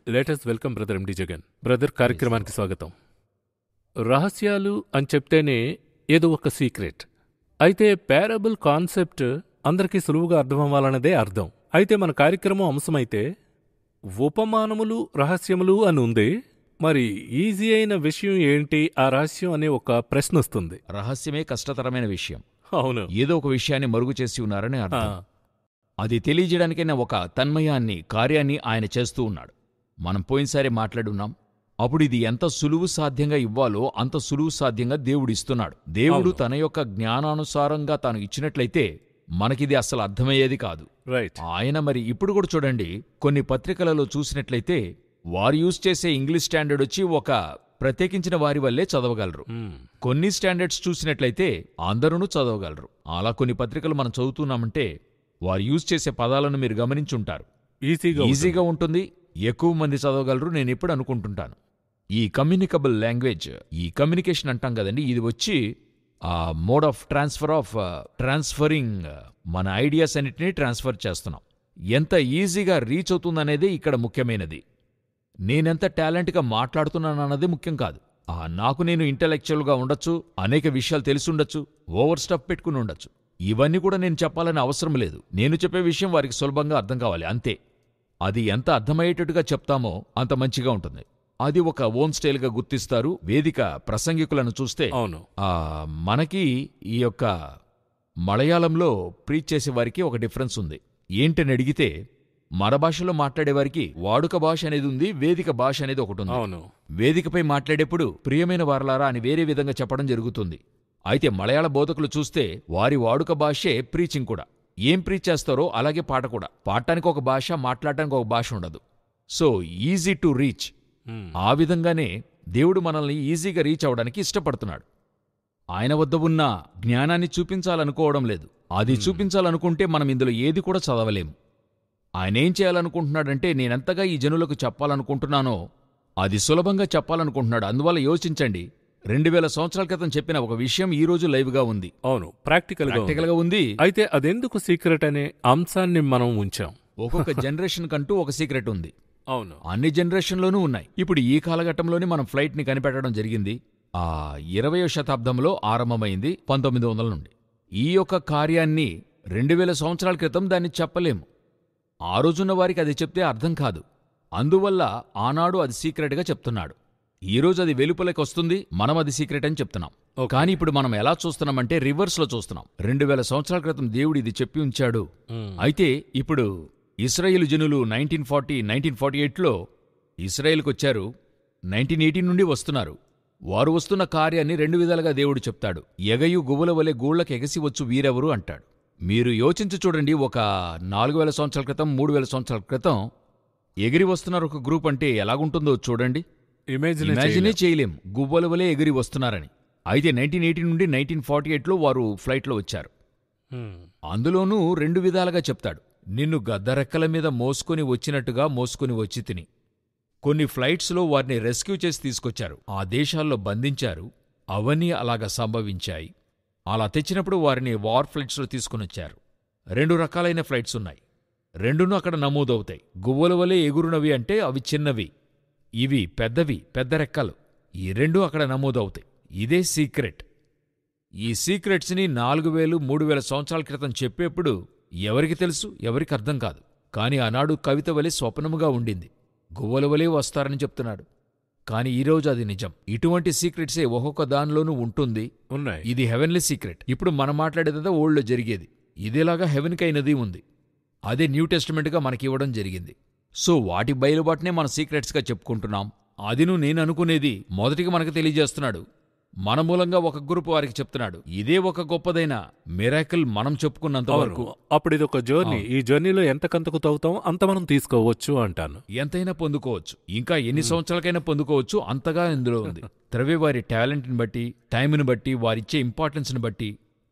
Latest welcome brother MD Jagan brother కార్యక్రమానికి స్వాగతం రహస్యాలు అని చెప్తేనే ఏదో ఒక సీక్రెట్ అయితే పారబుల్ కాన్సెప్ట్ అందరికీ సులువుగా అర్థమవ్వాలన్నదే అర్థం అయితే మన కార్యక్రమం అంశమైతే ఉపమానములు రహస్యములు అని ఉంది మరి ఈజీ అయిన విషయం ఏంటి ఆ రహస్యం అనే ఒక ప్రశ్న వస్తుంది రహస్యమే కష్టతరమైన విషయం అవును ఏదో ఒక విషయాన్ని మరుగు చేసి ఉన్నారని ఆ, అర్థం అది తెలియజేయడానికైనా ఒక తన్మయాన్ని కార్యాన్ని ఆయన చేస్తూ ఉన్నాడు మనం పోయినసారి మాట్లాడున్నాం అప్పుడు ఇది ఎంత సులువు సాధ్యంగా ఇవ్వాలో అంత సులువు సాధ్యంగా దేవుడు ఇస్తున్నాడు దేవుడు అవును. తన యొక్క జ్ఞానానుసారంగా తాను ఇచ్చినట్లయితే మనకిది అస్సలు అర్థమయ్యేది కాదు రైట్ ఆయన మరి ఇప్పుడు కూడా చూడండి కొన్ని పత్రికలలో చూసినట్లయితే వారు యూజ్ చేసే ఇంగ్లీష్ స్టాండర్డ్ వచ్చి ఒక ప్రత్యేకించిన వారి వల్లే చదవగలరు మ్, కొన్ని స్టాండర్డ్స్ చూసినట్లయితే అందరూ చదవగలరు అలా కొన్ని పత్రికలు మనం చదువుతున్నామంటే వారు యూజ్ చేసే పదాలను మీరు గమనించుంటారు ఈజీగా ఉంటుంది. ఈజీగా ఉంటుంది ఎక్కువ మంది చదవగలరు నేను ఎప్పుడు అనుకుంటుంటాను ఈ కమ్యూనికబుల్ లాంగ్వేజ్ ఈ కమ్యూనికేషన్ అంటాం కదండి ఇది వచ్చి ఆ mode of transfer of transferring మన ఐడియాస్ అన్నిటినీ ట్రాన్స్ఫర్ చేస్తున్నాం ఎంత ఈజీగా రీచ్ అవుతుందనేదే ఇక్కడ ముఖ్యమైనది నేనెంత టాలెంట్గా మాట్లాడుతున్నానన్నది ముఖ్యం కాదు ఆ నాకు నేను ఇంటలెక్చువల్గా ఉండొచ్చు అనేక విషయాలు తెలిసుండొచ్చు ఓవర్ స్టఫ్ పెట్టుకుని ఉండొచ్చు ఇవన్నీ కూడా నేను చెప్పాలని అవసరం లేదు నేను చెప్పే విషయం వారికి సులభంగా అర్థం కావాలి అంతే అది ఎంత అర్థమయ్యేటట్టుగా చెప్తామో అంత మంచిగా ఉంటుంది అది ఒక ఓన్ స్టైల్గా గుర్తిస్తారు వేదిక ప్రసంగికులను చూస్తే అవును ఆ మనకి ఈ యొక్క మలయాళంలో ప్రీచ్ చేసే వారికి ఒక డిఫరెన్స్ ఉంది ఏంటని అడిగితే మన భాషలో మాట్లాడేవారికి వాడుక భాష అనేది ఉంది వేదిక భాష అనేది ఒకటి ఉంది అవును వేదికపై మాట్లాడేప్పుడు ప్రియమైన వారలారా అని వేరే విధంగా చెప్పడం జరుగుతుంది అయితే మలయాళ బోధకులు చూస్తే వారి వాడుక భాషే ప్రీచింగ్ కూడా ఏం ప్రీచ్ చేస్తారో అలాగే పాట కూడా పాడటానికి ఒక భాష మాట్లాడటానికి ఒక భాష ఉండదు so easy to reach um, ఆ విధంగానే దేవుడు మనల్ని ఈజీగా రీచ్ అవడానికి ఇష్టపడుతున్నాడు ఆయన వద్ద ఉన్న జ్ఞానాన్ని చూపించాలనుకోవడం లేదు అది చూపించాలనుకుంటే మనం ఇందులో ఏది కూడా చదవలేము ఆయన ఏం చేయాలనుకుంటున్నాడంటే నేనెంతగా ఈ జనులకు చెప్పాలనుకుంటున్నానో అది సులభంగా చెప్పాలనుకుంటున్నాడు అందువల్ల యోచించండి రెండు వేల సంవత్సరాల క్రితం చెప్పిన ఒక విషయం ఈ రోజు లైవ్గా ఉంది అవును ప్రాక్టికల్ గా ఉంది. ప్రాక్టికల్గా ఉంది అయితే అదెందుకు సీక్రెట్ అనే అంశాన్ని మనం ఉంచాం ఒక్కొక్క జనరేషన్ కంటూ ఒక సీక్రెట్ ఉంది అవును అన్ని జనరేషన్లోనూ ఉన్నాయి ఇప్పుడు ఈ కాలఘట్టంలోనే మనం ఫ్లైట్ని కనిపెట్టడం జరిగింది ఆ ఇరవయో శతాబ్దంలో ఆరంభమైంది పంతొమ్మిది వందల నుండి ఈ యొక్క కార్యాన్ని రెండు వేల సంవత్సరాల క్రితం దాన్ని చెప్పలేము ఆ రోజున్న వారికి అది చెప్తే అర్థం కాదు అందువల్ల ఆనాడు అది సీక్రెట్గా చెప్తున్నాడు ఈ రోజు అది వెలుపలకి వస్తుంది మనం అది సీక్రెట్ అని చెప్తున్నాం ఓకే. కానీ ఇప్పుడు మనం ఎలా చూస్తున్నామంటే రివర్స్లో చూస్తున్నాం రెండు వేల సంవత్సరాల క్రితం దేవుడు ఇది చెప్పి ఉంచాడు మ్, అయితే ఇప్పుడు ఇస్రాయేల్ జనులు నైన్టీన్ ఫార్టీ నైన్టీన్ ఫార్టీ ఎయిట్లో ఇస్రాయేల్కి వచ్చారు నైన్టీన్ ఎయిటీన్ నుండి వస్తున్నారు వారు వస్తున్న కార్యాన్ని రెండు విధాలుగా దేవుడు చెప్తాడు ఎగయు గువ్వల వలె గూళ్ళకి ఎగసి వచ్చు వీరెవరు అంటాడు మీరు యోచించి చూడండి ఒక నాలుగు వేల సంవత్సరాల క్రితం మూడు వేల సంవత్సరాల క్రితం ఎగిరి వస్తున్నారు ఒక గ్రూప్ అంటే ఎలాగుంటుందో చూడండి ఇమేజిన్ ఇమాజినే చేయలేం గువ్వల వలె ఎగిరి వస్తున్నారని అయితే నైన్టీన్ ఎయిటీ నుండి నైన్టీన్ ఫార్టీ ఎయిట్లో వారు ఫ్లైట్లో వచ్చారు అందులోనూ రెండు విధాలుగా చెప్తాడు నిన్ను గద్దరెక్కల మీద మోసుకొని వచ్చినట్టుగా మోసుకొని వచ్చి తిని కొన్ని ఫ్లైట్స్లో వారిని రెస్క్యూ చేసి తీసుకొచ్చారు ఆ దేశాల్లో బంధించారు అవన్నీ అలాగ సంభవించాయి అలా తెచ్చినప్పుడు వారిని వార్ ఫ్లైట్స్లో తీసుకునొచ్చారు రెండు రకాలైన ఫ్లైట్స్ ఉన్నాయి రెండును అక్కడ నమోదవుతాయి గువ్వల వలె ఎగురునవి అంటే అవి చిన్నవి ఇవి పెద్దవి పెద్ద రెక్కలు ఈ రెండు అక్కడ నమోదవుతాయి ఇదే సీక్రెట్ ఈ సీక్రెట్స్ని నాలుగు వేలు మూడు వేల సంవత్సరాల క్రితం చెప్పేప్పుడు ఎవరికి తెలుసు ఎవరికి అర్థం కాదు కాని ఆనాడు కవిత వలె స్వప్నముగా ఉండింది గువ్వల వలె వస్తారని చెప్తున్నాడు కాని ఈరోజు అది నిజం ఇటువంటి సీక్రెట్సే ఒక్కొక్క దానిలోనూ ఉంటుంది ఉన్నాయి ఇది హెవెన్లీ సీక్రెట్ ఇప్పుడు మనం మాట్లాడేదంతా ఓల్డ్లో జరిగేది ఇదేలాగా హెవెన్కైనది ఉంది అదే న్యూ టెస్టిమెంట్గా మనకి ఇవ్వడం జరిగింది సో వాటి బయలుబాటునే మన సీక్రెట్స్గా చెప్పుకుంటున్నాం అదిను నేను అనుకునేది మొదటిగా మనకు తెలియజేస్తున్నాడు మన మూలంగా ఒక గ్రూప్ వారికి చెప్తున్నాడు ఇదే ఒక గొప్పదైన మిరాకిల్ మనం చెప్పుకున్నంత వరకు అవును. అప్పుడు ఇది ఒక జర్నీ ఈ జర్నీలో ఎంత కంతకు తవ్వుతాం అంత మనం తీసుకోవచ్చు అంటాను ఎంతైనా పొందుకోవచ్చు ఇంకా ఎన్ని సంవత్సరాలకైనా పొందుకోవచ్చు అంతగా ఇందులో ఉంది త్రవే వారి టాలెంట్ని బట్టి టైంని బట్టి వారిచ్చే ఇంపార్టెన్స్ని బట్టి